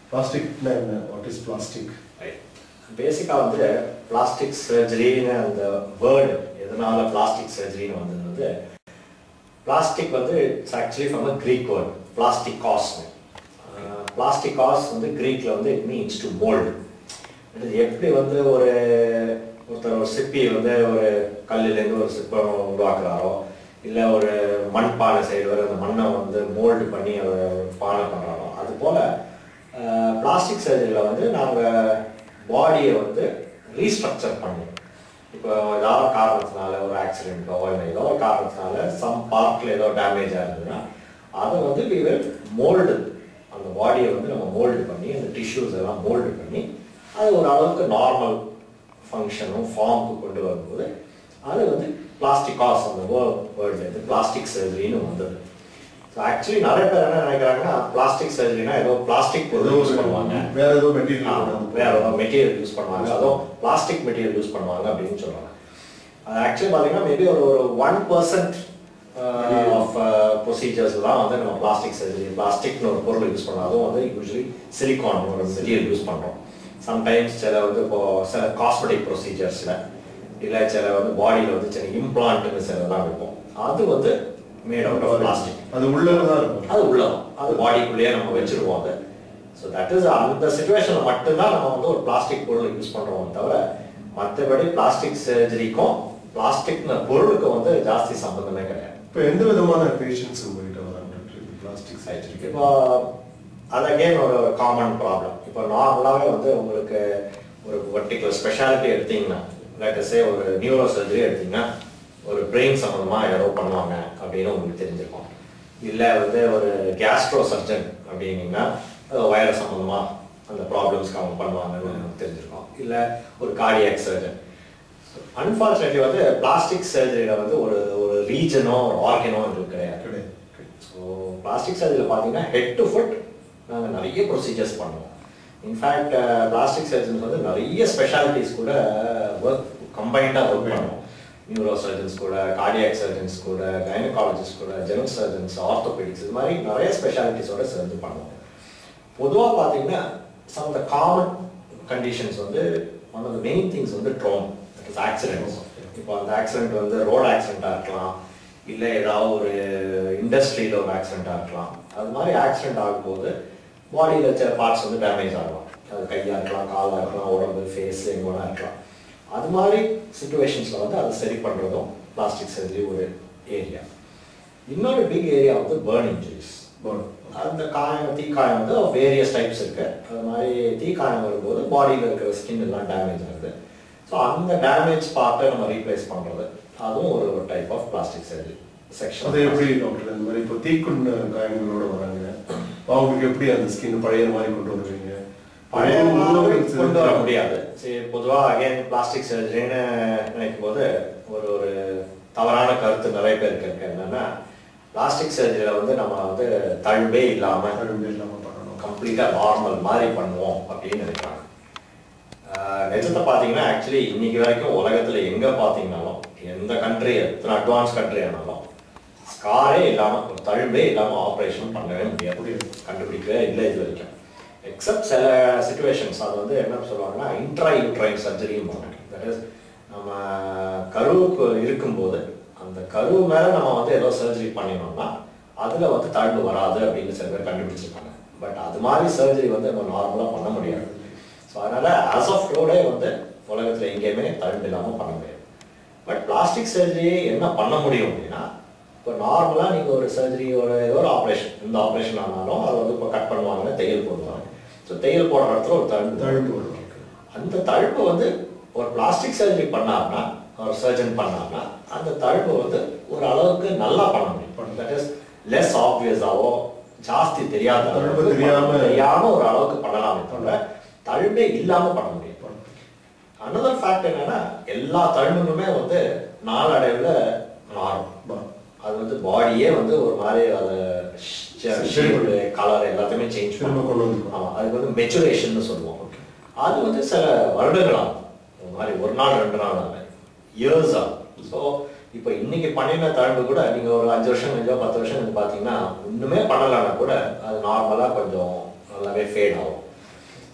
பிளாஸ்டிக்னா என்ன what is plastic பேசிக்காக வந்து பிளாஸ்டிக் சர்ஜரின்னு அந்த வேர்டு எதனால பிளாஸ்டிக் சர்ஜரின்னு வந்தது வந்து பிளாஸ்டிக் வந்து it's actually from a Greek word plastic காஸ் பிளாஸ்டிக் காஸ் வந்து க்ரீக்கில் வந்து இட் மீன்ஸ் டு மோல்டு எப்படி வந்து ஒரு ஒருத்தர் ஒரு சிப்பி வந்து ஒரு கல்லுலேருந்து ஒரு சிற்பம் உருவாக்குறாரோ இல்லை ஒரு மண் பானை செய்கிறவர் அந்த மண்ணை வந்து மோல்டு பண்ணி அதை ஒரு பானை பண்ணுறாரோ அது போல் பிளாஸ்டிக் சர்ஜரியில் வந்து நாங்கள் பாடியை வந்து ரீஸ்ட்ரக்சர் பண்ணுவோம் இப்போ ஏதாவது காரணத்தினால ஒரு ஆக்சிடென்ட்டோ இல்லை ஏதோ ஒரு காரணத்தினால சம் பார்ட்டில் ஏதோ டேமேஜ் ஆகுதுன்னா அதை வந்து வி வில் மோல்டு அந்த பாடியை வந்து நம்ம மோல்டு பண்ணி அந்த டிஷ்யூஸ் எல்லாம் மோல்டு பண்ணி அது ஒரு அளவுக்கு நார்மல் ஃபங்க்ஷனும் ஃபார்முக்கு கொண்டு வரும்போது அது வந்து பிளாஸ்டிக் காஸ் அந்த வேர்ல்டு வந்து பிளாஸ்டிக் சர்ஜரின்னு வந்தது ஸோ ஆக்சுவலி நிறைய பேர் என்ன நினைக்கிறாங்கன்னா பிளாஸ்டிக் சர்ஜரினா ஏதோ பிளாஸ்டிக் பொருள் யூஸ் பண்ணுவாங்க வேற ஏதோ ஆ, மெட்டீரியல் வேற ஏதோ மெட்டீரியல் யூஸ் பண்ணுவாங்க அதுவும் பிளாஸ்டிக் மெட்டீரியல் யூஸ் பண்ணுவாங்க அப்படின்னு சொல்றாங்க அது ஆக்சுவலி பார்த்தீங்கன்னா மேபி ஒரு ஒரு ஒன் பர்சன்ட் ஆஃப் ப்ரொசீஜர்ஸ் தான் வந்து நம்ம பிளாஸ்டிக் சர்ஜரி பிளாஸ்டிக்னு ஒரு பொருள் யூஸ் பண்ணோம் அதுவும் வந்து யூஸ்வலி சிலிகான் ஒரு மெட்டீரியல் யூஸ் பண்ணுறோம் சம்டைம்ஸ் சில வந்து இப்போ சில காஸ்மெட்டிக் ப்ரொசீஜர்ஸில் இல்லை சில வந்து பாடியில் வந்து சில இம்ப்ளான்ட்னு சிலதெல்லாம் வைப்போம் அது வந்து மேட் அவுட் ஆஃப் பிளாஸ்டிக் அது உள்ளதான் இருக்கும் அது உள்ளதான் அது பாடிக்குள்ளேயே நம்ம வச்சிருவோம் அது ஸோ தட் இஸ் அந்த சுச்சுவேஷனில் மட்டும்தான் நம்ம வந்து ஒரு பிளாஸ்டிக் பொருள் யூஸ் பண்ணுறோம் தவிர மற்றபடி பிளாஸ்டிக் சர்ஜரிக்கும் பிளாஸ்டிக்னு பொருளுக்கு வந்து ஜாஸ்தி சம்பந்தமே கிடையாது இப்போ எந்த விதமான பேஷண்ட்ஸ் உங்ககிட்ட வராங்க பிளாஸ்டிக் சர்ஜரிக்கு இப்போ அது அகெயின் ஒரு காமன் ப்ராப்ளம் இப்போ நார்மலாகவே வந்து உங்களுக்கு ஒரு பர்டிகுலர் ஸ்பெஷாலிட்டி எடுத்தீங்கன்னா லேட்டஸே ஒரு நியூரோ சர்ஜரி எடுத்தீங்கன்னா ஒரு பிரெயின் சம்மந்தமாக யாரோ பண்ணுவாங்க அப்படின்னு உங்களுக்கு தெரிஞ்சிருக்கும் இல்லை வந்து ஒரு கேஸ்ட்ரோ சர்ஜன் அப்படின்னீங்கன்னா வயர சம்மந்தமாக அந்த ப்ராப்ளம்ஸ்க்கு அவங்க பண்ணுவாங்கன்னு நமக்கு தெரிஞ்சிருக்கும் இல்லை ஒரு கார்டியாக் சர்ஜன் அன்ஃபார்ச்சுனேட்லி வந்து பிளாஸ்டிக் சர்ஜரியில் வந்து ஒரு ஒரு ரீஜனோ ஒரு ஆர்கனோ எங்களுக்கு கிடையாது கிடையாது ஸோ பிளாஸ்டிக் சர்ஜரியில் பார்த்தீங்கன்னா ஹெட் டு ஃபுட் நாங்கள் நிறைய ப்ரொசீஜர்ஸ் பண்ணுவோம் இன்ஃபேக்ட் பிளாஸ்டிக் சர்ஜன்ஸ் வந்து நிறைய ஸ்பெஷாலிட்டிஸ் கூட ஒர்க் கம்பைண்டாக ஒர்க் பண்ணுவோம் நியூரோ சர்ஜன்ஸ் கூட கார்டியாக் சர்ஜன்ஸ் கூட கைனகாலஜிஸ்ட் கூட ஜெனரல் சர்ஜன்ஸ் ஆர்த்தோபெடிக்ஸ் இது மாதிரி நிறைய ஸ்பெஷாலிட்டிஸோட சேர்ந்து பண்ணுவோம் பொதுவாக பார்த்தீங்கன்னா some of the common conditions வந்து one of the main things வந்து ட்ரோம் தட் இஸ் ஆக்சிடென்ட்ஸ் இப்போ அந்த ஆக்சிடென்ட் வந்து ரோடு ஆக்சிடென்ட்டாக இருக்கலாம் இல்லை ஏதாவது ஒரு இண்டஸ்ட்ரியில் ஒரு ஆக்சிடென்ட்டாக இருக்கலாம் அது மாதிரி ஆக்சிடென்ட் ஆகும்போது பாடியில் சில பார்ட்ஸ் வந்து டேமேஜ் ஆகலாம் அது கையாக இருக்கலாம் காலாக இருக்கலாம் உடம்பு ஃபேஸ் எங்கோனா இருக்கலாம் அது மாதிரி சுச்சுவேஷன்ஸில் வந்து அதை சரி பண்ணுறதும் பிளாஸ்டிக் சர்ஜரி ஒரு ஏரியா இன்னொரு பிக் ஏரியா வந்து பேர்ன் இன்ஜுரிஸ் அந்த காயம் தீக்காயம் வந்து வேரியஸ் டைப்ஸ் இருக்கு அது மாதிரி தீக்காயம் வரும்போது பாடியில் இருக்கிற ஸ்கின் எல்லாம் டேமேஜ் ஆகுது ஸோ அந்த டேமேஜ் பார்ட்டை நம்ம ரீப்ளேஸ் பண்ணுறது அதுவும் ஒரு டைப் ஆஃப் பிளாஸ்டிக் சர்ஜரி அது செக்ஷன் எப்படி டாக்டர் இந்த மாதிரி இப்போ தீக்குண்ட காயங்களோட வராங்க அவங்களுக்கு எப்படி அந்த ஸ்கின் பழைய மாதிரி கொண்டு வருவீங்க பழைய மாதிரி கொண்டு வர முடியாது முடியாது சரி பொதுவாக அகைன் பிளாஸ்டிக் சர்ஜரின்னு நினைக்கும் போது ஒரு ஒரு தவறான கருத்து நிறைய பேருக்கு இருக்கு என்னன்னா பிளாஸ்டிக் சர்ஜரியில் வந்து நம்ம வந்து தழும்பே இல்லாமல் இல்லாமல் பண்ணணும் கம்ப்ளீட்டாக நார்மல் மாதிரி பண்ணுவோம் அப்படின்னு நினைக்கிறாங்க ஆஹ் நிஜத்தை பார்த்தீங்கன்னா ஆக்சுவலி இன்னைக்கு வரைக்கும் உலகத்தில் எங்கே பார்த்தீங்கனாலும் எந்த கண்ட்ரி எத்தனை அட்வான்ஸ் கண்ட்ரி ஆனாலும் ஸ்காரே இல்லாமல் ஒரு தழும்பே இல்லாமல் ஆப்ரேஷன் பண்ணவே முடியாது கண்டுபிடிக்கவே இல்லை இது வரைக்கும் எக்ஸப்ட் சில சுச்சுவேஷன்ஸ் அது வந்து என்ன சொல்லுவாங்கன்னா இன்ட்ரா யூட்ரைன் சர்ஜரியும் பண்ணுறாங்க தட் இஸ் நம்ம கருவுக்கு இருக்கும்போது அந்த கரு மேலே நம்ம வந்து ஏதோ சர்ஜரி பண்ணினோம்னா அதில் வந்து தழும்பு வராது அப்படின்னு சில பேர் கண்டுபிடிச்சிருக்காங்க பட் அது மாதிரி சர்ஜரி வந்து நம்ம நார்மலாக பண்ண முடியாது ஸோ அதனால் ஆஸ் ஆஃப் டூடே வந்து உலகத்தில் எங்கேயுமே தழும்பு இல்லாமல் பண்ண முடியாது பட் பிளாஸ்டிக் சர்ஜரி என்ன பண்ண முடியும் அப்படின்னா இப்போ நார்மலாக நீங்கள் ஒரு சர்ஜரி ஒரு ஏதோ ஒரு ஆப்ரேஷன் இந்த ஆப்ரேஷன் ஆனாலும் அதை வந்து இப்போ கட் பண்ணுவாங்க தையல் போடுவாங்க ஸோ தையல் போடுற இடத்துல ஒரு தழும்பு தழும்பு வரும் அந்த தழும்பு வந்து ஒரு பிளாஸ்டிக் சர்ஜரி பண்ணார்னா ஒரு சர்ஜன் பண்ணார்னா அந்த தழும்பு வந்து ஒரு அளவுக்கு நல்லா பண்ண முடியும் தட் இஸ் லெஸ் ஆப்வியஸாவோ ஜாஸ்தி தெரியாத தழும்பு அளவுக்கு தெரியாம- தெரியாம ஒரு அளவுக்கு பண்ணலாமே தவிர தழும்பே இல்லாம பண்ண முடியும் அனதர் ஃபேக்ட் என்னன்னா எல்லா தழும்புமே வந்து நாளடைவுல மாறும் அது வந்து பாடியே வந்து ஒரு மாதிரி அதை ஷேடு கலர் எல்லாத்தையுமே சேஞ்ச் திரும்ப பண்ணும் கொண்டு வந்துக்கும் ஆமா அதுக்கு வந்து மெச்சுரேஷன் சொல்லுவோம் அது வந்து சில வருடங்கள் ஆகும் ஒரு மாதிரி ஒரு நாள் ரெண்டு நாள் ஆகும் இயர்ஸ் ஆகும் ஸோ இப்போ இன்னைக்கு பண்ணின தழும்பு கூட நீங்க ஒரு அஞ்சு வருஷம் கழிச்சோ பத்து வருஷம் கழிச்சு பார்த்தீங்கன்னா ஒண்ணுமே பண்ணலைன்னா கூட அது நார்மலா கொஞ்சம் நல்லாவே ஃபேட் ஆகும்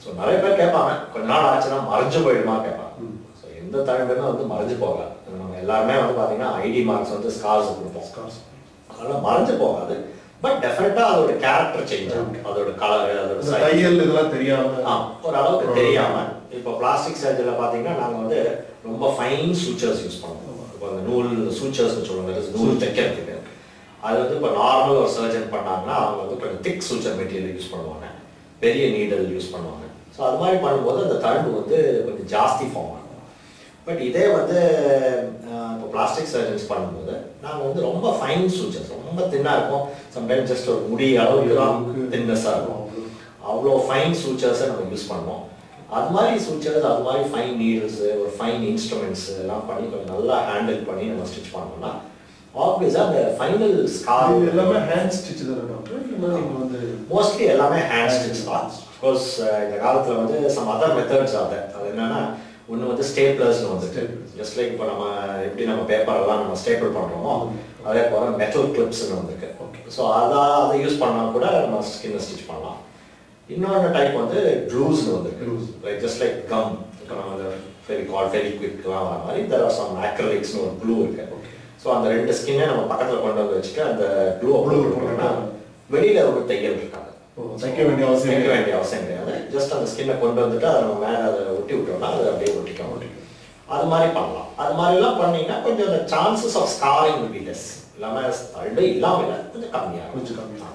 ஸோ நிறைய பேர் கேட்பாங்க கொஞ்ச நாள் ஆச்சுன்னா மறைஞ்சு போயிடுமா கேட்பாங்க ம். ஸோ எந்த தலைமையுமே வந்து மறைஞ்சு போகல நம்ம எல்லாருமே வந்து பார்த்தீங்கன்னா ஐடி மார்க்ஸ் வந்து ஸ்கார்ஸ் கொடுப்போம் Scars. அதெல்லாம் மறைஞ்சு போகாது பட் டெஃபினட்டாக அதோட கேரக்டர் சேஞ்ச் ஆகும் அதோட கலர் அதோட இந்த size. தையல் இதெல்லாம் தெரியாம ஆ, ஓரளவுக்கு தெரியாம இப்போ பிளாஸ்டிக் சர்ஜரியில் பார்த்தீங்கன்னா நாங்கள் வந்து ரொம்ப ஃபைன் சூச்சர்ஸ் யூஸ் பண்ணுவோம் இப்போ அந்த நூல் சூச்சர்ஸ்னு சொல்லுவாங்க that is நூல் தைக்கிறதுக்கு அது வந்து இப்போ நார்மல் ஒரு சர்ஜன் பண்ணாங்கன்னா அவங்க வந்து கொஞ்சம் திக் சூச்சர் மெட்டீரியல் யூஸ் பண்ணுவாங்க பெரிய நீடல் யூஸ் பண்ணுவாங்க ஸோ அது மாதிரி பண்ணும்போது அந்த தழும்பு வந்து கொஞ்சம் ஜாஸ்தி ஃபார்ம் ஆகும் பட் இதே வந்து அஹ், இப்போ பிளாஸ்டிக் சர்ஜன்ஸ் பண்ணும்போது நாங்கள் வந்து ரொம்ப ஃபைன் சூச்சர்ஸ் ரொம்ப தின்னாக இருக்கும் சம்டைம்ஸ் ஜஸ்ட் ஒரு முடி அளவுக்கு தான் தின்னஸாக இருக்கும் அவ்வளோ ஃபைன் சூச்சர்ஸை நம்ம யூஸ் பண்ணுவோம் அது மாதிரி சூச்சர்ஸ் அது மாதிரி ஃபைன் நீடில்ஸ் ஒரு ஃபைன் இன்ஸ்ட்ருமெண்ட்ஸ் எல்லாம் பண்ணி கொஞ்சம் நல்லா ஹேண்டில் பண்ணி நம்ம ஸ்டிச் பண்ணோம்னா ஆப்வியஸாக அந்த ஃபைனல் இது ஸ்கார் எல்லாமே ஹேண்ட் ஸ்டிச் தானே டாக்டர் இல்லைன்னா நீங்க வந்து மோஸ்ட்லி எல்லாமே ஹேண்ட் ஸ்டிச் தான் கோர்ஸ் இந்த காலத்தில் வந்து சம் அதர் மெத்தட்ஸ் ஆகுது அது என்னன்னா ஒன்று வந்து ஸ்டேப்லர்ஸ்னு வந்து Staplers. ஜஸ்ட் லைக் இப்போ நம்ம எப்படி நம்ம பேப்பர் எல்லாம் நம்ம ஸ்டேபிள் பண்ணுறோமோ அதே போல் மெட்டல் கிளிப்ஸ்னு வந்திருக்கு Okay. ஸோ அதை அதை யூஸ் பண்ணால் கூட நம்ம ஸ்கின்னை ஸ்டிச் பண்ணலாம் இன்னொன்று டைப் வந்து க்ளூஸ்னு வந்திருக்கு Glues. Like just like gum இப்போ நம்ம அந்த ஃபெவிகால் ஃபெவிக்விக்லாம் வர மாதிரி தெர் ஆர் சம் ஆக்ரலிக்ஸ்னு ஒரு க்ளூ இருக்கு Okay. ஸோ அந்த ரெண்டு ஸ்கின்னை நம்ம பக்கத்தில் கொண்டு வந்து வச்சுட்டு அந்த க்ளூ Glue அப்ளை பண்ணோம்னா போட்டோம்னா வெளியில் ஒரு தையல் இருக்காது ஓ, தைக்க வேண்டிய அவசியம் தைக்க இல்லை. வேண்டிய அவசியம் கிடையாது ஜஸ்ட் அந்த ஸ்கின்னை கொண்டு வந்துட்டு அதை நம்ம மேலே அதை ஒட்டி விட்டோம்னா அது அப்படியே ஒட்டிக்கும் ஒட்டிக்கும். அது மாதிரி பண்ணலாம் அது மாதிரிலாம் பண்ணீங்கன்னா கொஞ்சம் அந்த chances of scarring will be less இல்லாமல் தழும்பே இல்லாமல் இல்லை கொஞ்சம் கம்மியாக கொஞ்சம் கம்மியா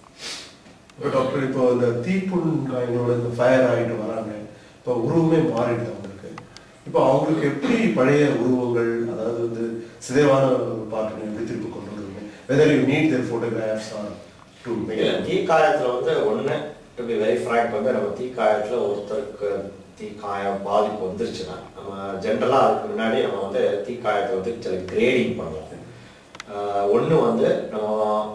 இப்போ டாக்டர் இப்போ இந்த தீப்புண் காயங்களோட இந்த ஃபயர் ஆகிட்டு வராங்க இப்போ உருவமே மாறிடுது அவங்களுக்கு இப்போ அவங்களுக்கு எப்படி பழைய உருவங்கள் அதாவது வந்து சிதைவான பாட்டுகள் எப்படி திருப்பி கொண்டு வருவீங்க whether you need their photographs or to இல்லை தீக்காயத்தில் வந்து ஒன்று டு பி வெரி ஃப்ராங்க் வந்து நம்ம தீக்காயத்தில் ஒருத்தருக்கு தீக்காயம் பாதிப்பு வந்துருச்சுன்னா நம்ம ஜென்ரலாக அதுக்கு முன்னாடி நம்ம வந்து தீக்காயத்தை வந்து சில கிரேடிங் பண்ணுவோம் ஒன்று வந்து நம்ம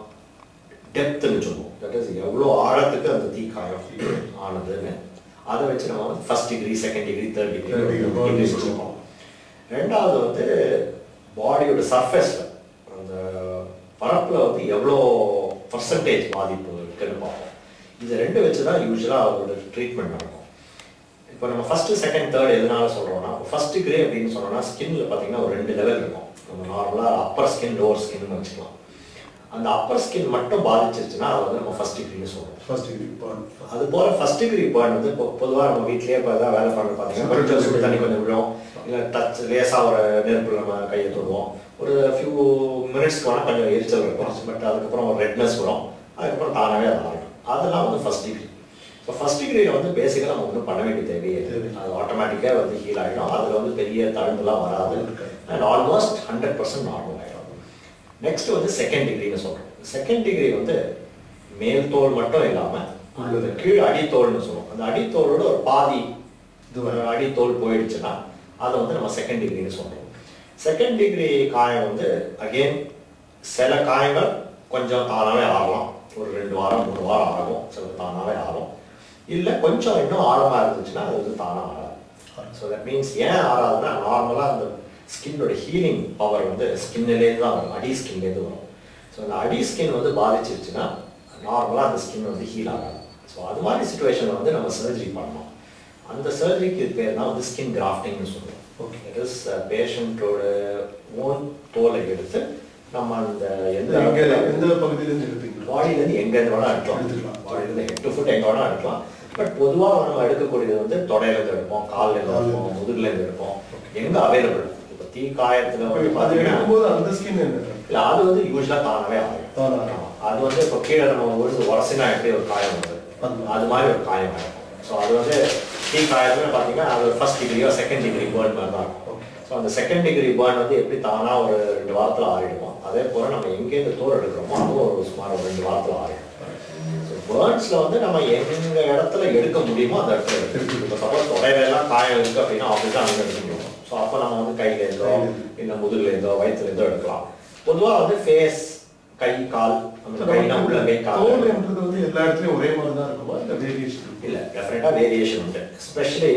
டெப்த்துன்னு சொல்லுவோம் தட் இஸ் எவ்வளோ ஆழத்துக்கு அந்த தீக்காயம் ஆனதுன்னு அதை வச்சு நம்ம வந்து first degree second degree third Third degree, degree burn English சொல்லுவோம். சொல்லுவோம் ரெண்டாவது வந்து பாடியோட சர்ஃபேஸில் அந்த பரப்பில் வந்து எவ்வளோ பர்சன்டேஜ் பாதிப்பு இருக்குன்னு பார்ப்போம் இது ரெண்டு வச்சு தான் யூஸ்வலாக அவங்களோட ட்ரீட்மெண்ட் நடக்கும் இப்போ நம்ம ஃபஸ்ட்டு செகண்ட் தேர்ட் எதனால சொல்கிறோம்னா ஃபர்ஸ்ட் டிகிரி அப்படின்னு சொன்னோம்னா ஸ்கின்ல பார்த்தீங்கன்னா ஒரு ரெண்டு லெவல் இருக்கும் நம்ம நார்மலாக அப்பர் ஸ்கின் லோவர் ஸ்கின்னு வச்சுக்கலாம் அந்த அப்பர் ஸ்கின் மட்டும் பாதிச்சிருச்சுன்னா அதை வந்து நம்ம ஃபர்ஸ்ட் டிகிரின்னு சொல்கிறோம் ஃபர்ஸ்ட் டிகிரி பான் அது போல ஃபர்ஸ்ட் டிகிரி பேர்ன் வந்து இப்போ பொதுவாக நம்ம வீட்லயே இப்போ ஏதாவது வேலை பண்ண பார்த்தீங்கன்னா கொஞ்சம் சுடு தண்ணி கொஞ்சம் விழும் இல்லை டச் லேசாக ஒரு நெருப்பு நம்ம கையை தொடுவோம் ஒரு ஃபியூ மினிட்ஸ்க்கு வேணால் கொஞ்சம் எரிச்சல் இருக்கும் பட் அதுக்கப்புறம் ஒரு ரெட்னஸ் வரும் அதுக்கப்புறம் தானாகவே அது ஆகும் அதெல்லாம் வந்து ஃபர்ஸ்ட் டிகிரி ஸோ ஃபர்ஸ்ட் டிகிரியில் வந்து பேசிக்காக நம்ம ஒன்றும் பண்ண வேண்டிய தேவையே இல்லை தேவை. அது ஆட்டோமேட்டிக்காக வந்து ஹீல் ஆகிடும் அதில் வந்து பெரிய தழும்புலாம் வராது இருக்காது. And almost hundred percent normal ஆகிடும் நெக்ஸ்ட் வந்து செகண்ட் டிகிரின்னு சொல்றோம் செகண்ட் டிகிரி வந்து மேல் தோல் மட்டும் இல்லாம அந்த கீழ் அடித்தோல்னு சொல்லுவோம் அந்த அடித்தோலோட ஒரு பாதி இது ஒரு அடித்தோல் போயிடுச்சுன்னா அதை வந்து நம்ம செகண்ட் டிகிரின்னு சொல்றோம் செகண்ட் டிகிரி காயம் வந்து அகைன் சில காயங்கள் கொஞ்சம் தானாவே ஆகலாம் ஒரு ரெண்டு வாரம் மூணு வாரம் ஆகும் சில தானாவே ஆகும் இல்லை கொஞ்சம் இன்னும் ஆழமா இருந்துச்சுன்னா அது வந்து தானா ஆகாது ஸோ தட் மீன்ஸ் ஏன் ஆறாதுன்னா நார்மலாக அந்த ஸ்கின்னோட ஹீலிங் பவர் வந்து ஸ்கின்னிலேருந்து தான் வரும் அடி ஸ்கின்லேருந்து வரும் ஸோ அந்த அடி ஸ்கின் வந்து பாதிச்சிருச்சுன்னா நார்மலாக அந்த ஸ்கின் வந்து ஹீல் ஆகாது ஸோ அது மாதிரி சுச்சுவேஷனில் வந்து நம்ம சர்ஜரி பண்ணோம் அந்த சர்ஜரிக்கு பேர் தான் வந்து ஸ்கின் கிராஃப்டிங்னு சொல்லுவோம் Okay. இட் இஸ் பேஷண்ட்டோட ஓன் தோலை எடுத்து நம்ம அந்த எந்த எங்க எந்த பகுதியிலேருந்து எடுப்பீங்க பாடியிலேருந்து எங்கேருந்து வேணால் எடுக்கலாம் எடுத்துக்கலாம். பாடியிலேருந்து ஹெட் டு ஃபுட் எங்கே வேணால் எடுக்கலாம் பட் பொதுவாக நம்ம எடுக்கக்கூடியது வந்து தொடையிலேருந்து எடுப்போம் கால்லேருந்து எடுப்போம் முதுகுலேருந்து எடுப்போம் எங்கே அவைலபிள் இப்போ தீ காயத்தில் வந்து அது பார்த்தீங்கன்னா எடுக்கும்போது அந்த ஸ்கின் என்ன இல்லை அது வந்து யூஸ்வலாக தானாகவே ஆகும் தானா ஆகும். ஆமா. அது வந்து இப்போ கீழே நம்ம விழுந்து உரசினா எப்படி ஒரு காயம் வருது ஆமா. அது மாதிரி ஒரு காயம் ஆகும் ஸோ அது வந்து டீ காயத்துல பார்த்தீங்கன்னா அது ஃபர்ஸ்ட் டிகிரியோ செகண்ட் டிகிரி பேர்ன் மாதிரி தான் இருக்கும் Okay. ஸோ அந்த செகண்ட் டிகிரி பேர்ன் வந்து எப்படி தானா ஒரு ரெண்டு வாரத்தில் ஆறிடுவோம் அதே போல் நம்ம எங்கேருந்து தோல் எடுக்கிறோமோ அதுவும் ஒரு சுமார் ஒரு ரெண்டு வாரத்தில் ஆறிடும் ஸோ பேர்ன்ஸில் வந்து நம்ம எங்க இடத்துல எடுக்க முடியுமோ அந்த இடத்துல எடுக்கணும் இப்போ சப்போஸ் தொடையிலெல்லாம் காயம் இருக்குது அப்படின்னா ஆஃபீஸாக அங்கே எடுக்க முடியும் ஸோ அப்போ நம்ம வந்து கையிலேருந்தோ இல்லை முதுகுலேருந்தோ வயிற்றுலேருந்தோ எடுக்கலாம் பொதுவாக வந்து ஃபேஸ் கை கால் அந்த கைனா உள்ள கை கால் தோல்ன்றது வந்து எல்லா இடத்துலயும் ஒரே மாதிரி தான் இருக்குமா இல்ல வேரியேஷன் இல்ல டெஃபினட்டா வேரியேஷன் உண்டு எஸ்பெஷலி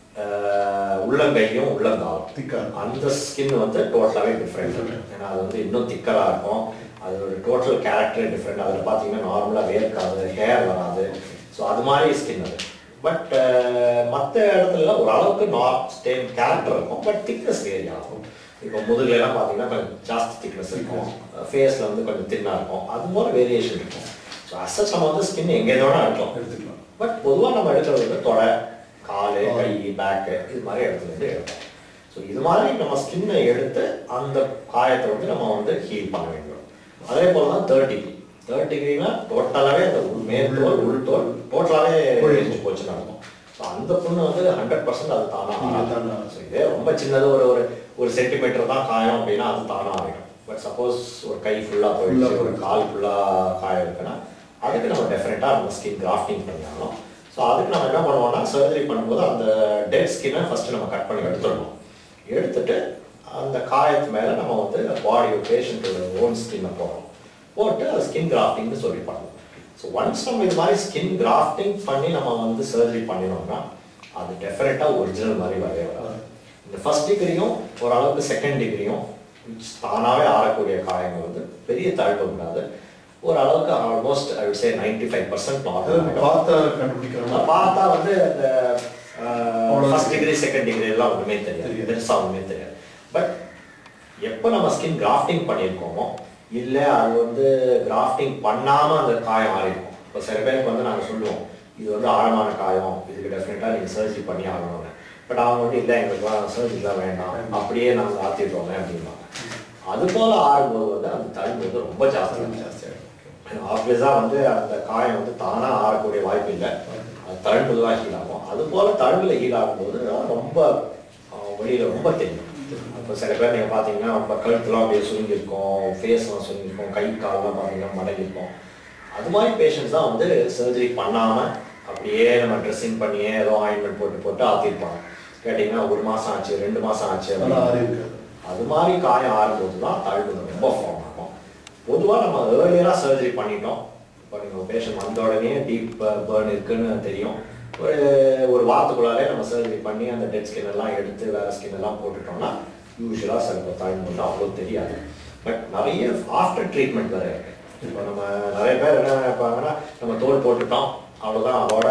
உள்ளங்கையும் உள்ளங்காலும் திக்கா அந்த ஸ்கின் வந்து டோட்டலாகவே டிஃப்ரெண்ட் ஏன்னா அது வந்து இன்னும் திக்கராக இருக்கும் அதோட டோட்டல் கேரக்டர் டிஃப்ரெண்ட் அதில் பார்த்தீங்கன்னா நார்மலாக வேர்க்காது ஹேர் வராது ஸோ அது மாதிரி ஸ்கின் அது பட் மற்ற இடத்துல ஒரு அளவுக்கு நாட் சேம் கேரக்டர் இருக்கும் பட் திக்னஸ் வேரி ஆகும் இப்போ முதுகுல எல்லாம் பார்த்தீங்கன்னா கொஞ்சம் ஜாஸ்தி திக்னஸ் இருக்கும் ஃபேஸில் வந்து கொஞ்சம் தின்னாக இருக்கும் அது போல வேரியேஷன் இருக்கும் ஸோ அசஸ் நம்ம வந்து ஸ்கின் எங்கே வேணா எடுக்கலாம் எடுத்துக்கலாம் பட் பொதுவாக நம்ம எடுக்கிறது வந்து தொடை கால் கை பேக்கு இது மாதிரி இடத்துல இருந்து எடுப்போம் ஸோ இது மாதிரி நம்ம ஸ்கின்னை எடுத்து அந்த காயத்தை வந்து நம்ம வந்து ஹீல் பண்ண வேண்டும் அதே போல தான் தேர்ட் டிகிரி தேர்ட் டிகிரினா டோட்டலாகவே அந்த உள் மேற்தோல் உள்தோல் டோட்டலாகவே எரிஞ்சு போச்சுன்னு அர்த்தம் ஸோ அந்த புண்ணு வந்து ஹண்ட்ரட் பர்சன்ட் அது தானாக தானா. ஸோ இதே ரொம்ப சின்னது ஒரு ஒரு ஒரு சென்டிமீட்டர் தான் காயம் அப்படின்னா அது தானாக ஆகிடும் பட் சப்போஸ் ஒரு கை ஃபுல்லாக போயிடுச்சு Full-ஆ ஒரு கால் ஃபுல்லாக காயம் இருக்குன்னா அதுக்கு நம்ம டெஃபினட்டாக நம்ம ஸ்கின் கிராஃப்டிங் பண்ணியாகணும் ஸோ அதுக்கு நம்ம என்ன பண்ணுவோம்னா சர்ஜரி பண்ணும்போது அந்த டெட் ஸ்கின்னை ஃபஸ்ட்டு நம்ம கட் பண்ணி எடுத்துடணும் எடுத்துட்டு அந்த காயத்து மேலே நம்ம வந்து பாடி பேஷண்ட்டோட ஓன் ஸ்கின்னை போடுறோம் போட்டு அது ஸ்கின் கிராஃப்டிங்னு சொல்லி பண்ணணும் ஸோ ஒன்ஸ் நம்ம இது மாதிரி ஸ்கின் கிராஃப்டிங் பண்ணி நம்ம வந்து சர்ஜரி பண்ணினோம்னா அது டெஃபினட்டாக ஒரிஜினல் மாதிரி வரவே வராது இந்த ஃபர்ஸ்ட் டிகிரியும் ஓரளவுக்கு செகண்ட் டிகிரியும் தானாகவே ஆறக்கூடிய காயங்கள் வந்து பெரிய தழுவ கூடாது ஓரளவுக்கு ஆல்மோஸ்ட் ஐ விட் சே நைன்டி ஃபைவ் பர்சன்ட் அதாவது பார்த்தா கண்டுபிடிக்கிறோம் பார்த்தா வந்து அந்த அவ்வளவு ஃபர்ஸ்ட் டிகிரி செகண்ட் டிகிரி எல்லாம் ஒன்றுமே தெரியாது தெரியாது. பெருசாக ஒன்றுமே தெரியாது பட் எப்போ நம்ம ஸ்கின் கிராஃப்டிங் பண்ணியிருக்கோமோ இல்லை அது வந்து கிராஃப்டிங் பண்ணாமல் அந்த காயம் ஆறிருக்கும் இப்போ சில பேருக்கு வந்து நாங்கள் சொல்லுவோம் இது வந்து ஆழமான காயம் இதுக்கு டெஃபினட்டாக நீங்கள் சர்ஜரி பண்ணி ஆகணும்னு பட் அவங்க வந்து இல்லை எங்களுக்கு சர்ஜரிலாம் வேண்டாம் அப்படியே நாங்கள் ஆற்றிடுறோங்க அப்படிம்பாங்க அது போல ஆறும்போது வந்து அந்த தழும்பு வந்து ரொம்ப ஜாஸ்தி ஜாஸ்தியாக ஆப்வியஸாக வந்து அந்த காயம் வந்து தானாக ஆறக்கூடிய வாய்ப்பு இல்லை அது தழும்புல தான் ஹீல் ஆகும் அது போல தழும்புல ஹீல் ஆகும்போது ரொம்ப அஹ், வெளியில ரொம்ப தெரியும் இப்போ சில பேர் நீங்கள் பார்த்தீங்கன்னா ரொம்ப கழுத்துலாம் அப்படியே சுருங்கியிருக்கும் ஃபேஸ்லாம் சுருங்கியிருக்கும் கை கால்லாம் பார்த்தீங்கன்னா மடங்கியிருக்கும் அது மாதிரி பேஷண்ட்ஸ் தான் வந்து சர்ஜரி பண்ணாமல் அப்படியே நம்ம ட்ரெஸ்ஸிங் பண்ணியே ஏதோ ஆயின்மெண்ட் போட்டு போட்டு ஆற்றிருப்பாங்க கேட்டிங்கன்னா ஒரு மாதம் ஆச்சு ரெண்டு மாதம் ஆச்சு நல்லா அப்படின்னு. ஆறி இருக்காது அது மாதிரி காயம் ஆறும்போது தான் தழும்பு ரொம்ப ஃபார்ம் ஆகும் பொதுவாக நம்ம ஏர்லியராக சர்ஜரி பண்ணிட்டோம் இப்போ நீங்கள் பேஷண்ட் வந்த உடனே டீப் பேர்ன் இருக்குன்னு தெரியும் ஒரு ஒரு வாரத்துக்குள்ளாலே நம்ம சர்ஜரி பண்ணி அந்த டெட் ஸ்கின் எல்லாம் எடுத்து வேற ஸ்கின் எல்லாம் போட்டுட்டோம்னா யூஸ்வலாக சில தழும்பு வந்து அவ்வளோ தெரியாது பட் நிறைய ஆஃப்டர் ட்ரீட்மெண்ட் வேறு இருக்கு இப்போ நம்ம நிறைய பேர் என்ன நினைப்பாங்கன்னா நம்ம தோல் போட்டுட்டோம் அவ்வளோதான் அதோட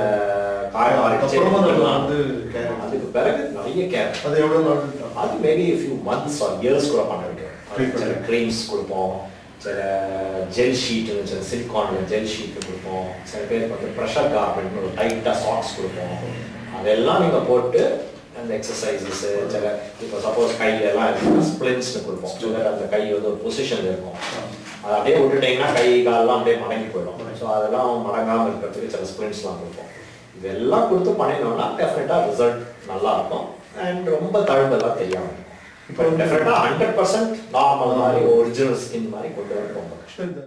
காயம் ஆறிடுச்சு அப்புறமா நம்ம வந்து care அதுக்கு பிறகு நிறைய கேர் அது எவ்வளோ நாள் அது maybe few months or years கூட பண்ண வைக்கும் Treatment. சில க்ரீம்ஸ் கொடுப்போம் சில ஜெல் ஷீட்டு சில சிலிக்கானில் ஜெல் ஷீட்டு கொடுப்போம் சில பேருக்கு வந்து ப்ரெஷர் கார்மெண்ட் ஒரு டைட்டாக சாக்ஸ் கொடுப்போம் அதெல்லாம் நீங்கள் போட்டு அந்த எக்ஸசைசஸ் சில இப்போ சப்போஸ் கையிலலாம் இருக்குன்னா ஸ்பிளின்ஸ்னு கொடுப்போம் ஸோ அந்த கை வந்து ஒரு பொசிஷனில் இருக்கும் அதை அப்படியே விட்டுட்டீங்கன்னா கை காலெல்லாம் அப்படியே மடங்கி போயிடும் ஸோ அதெல்லாம் மடங்காமல் இருக்கிறதுக்கு சில ஸ்பிளின்ஸ்லாம் கொடுப்போம் இதெல்லாம் கொடுத்து பண்ணினோம்னா டெஃபினட்டாக ரிசல்ட் நல்லா இருக்கும் அண்ட் ரொம்ப தழும்பெல்லாம் தெரியாமல் இருக்கும் இப்போ டெஃபினட்டாக ஹண்ட்ரட் பர்சன்ட் நார்மல் மாதிரி ஒரிஜினல் ஸ்கின் மாதிரி கொண்டு வர ரொம்ப கஷ்டம் இந்த